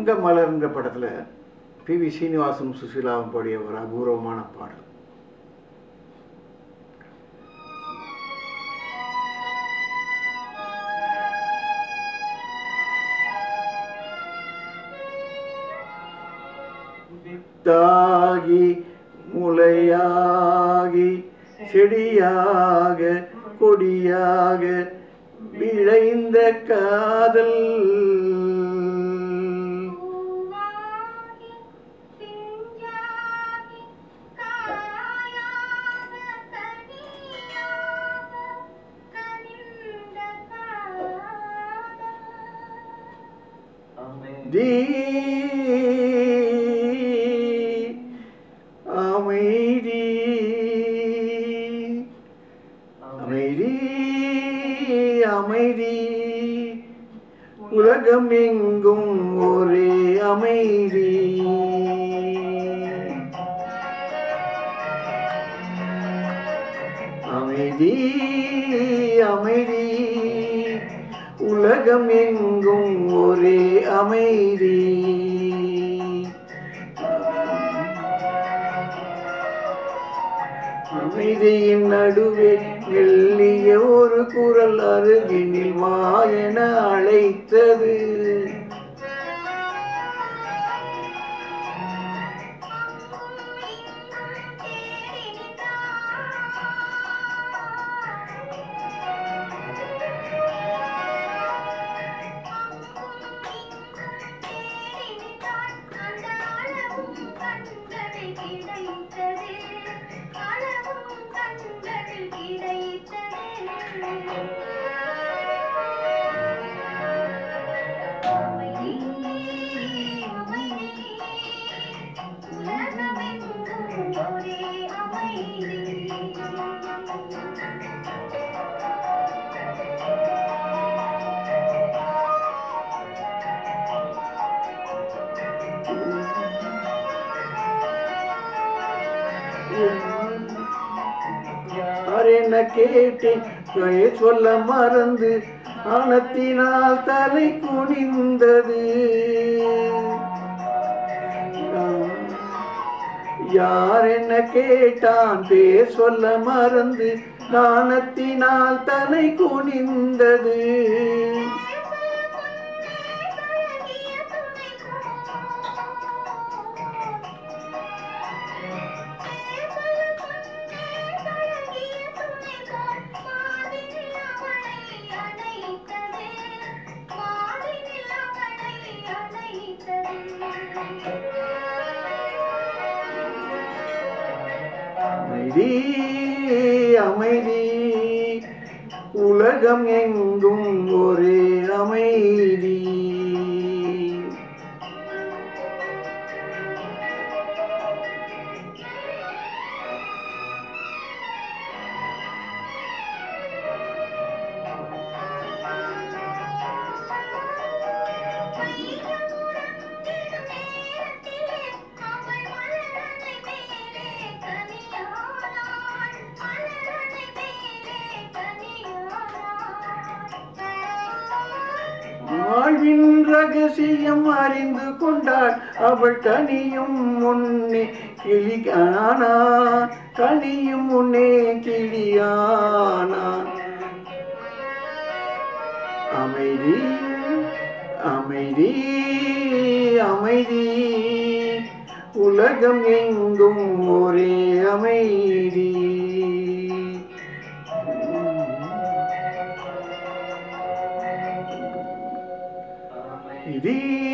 தங்க மலர்ன்ற படத்தில் P V சீனிவாசனும் சுசீலாவும் பாடிய ஒரு அபூர்வமான பாடல் வித்தாகி முளையாகி செடியாக கொடியாக விளைந்த காதல் பூவாகி பிஞ்சாகி காயாக கனியாக கனிந்த காதல் தீ அமைதி அமைதி அமைதி உலகம் எங்கும் ஒரே அமைதி அமைதி அமைதி உலகம் எங்கும் ஒரே அமைதி அமைதியின் நடுவே மெல்லிய ஒரு குரல் அருகினில் வா என அழைத்தது ஒரே அமைதி என்ன கேட்டேன் பெயர் சொல்ல மறந்து ஆனத்தினால் தலை குனிந்தது யார் என்ன கேட்டான் பேர் சொல்ல மறந்து நாணத்தினால் தலை குனிந்தது அமைதி அமைதி உலகம் எங்கும் ஒரே அமைதி வாழ்வின் ரகசியம் அறிந்து கொண்டாள் அவள் கனியும் முன்னே கிளியானா கனியும் முன்னே கிளியானா அமைதி அமைதி அமைதி உலகம் எங்கும் ஒரே அமைதி அமைதி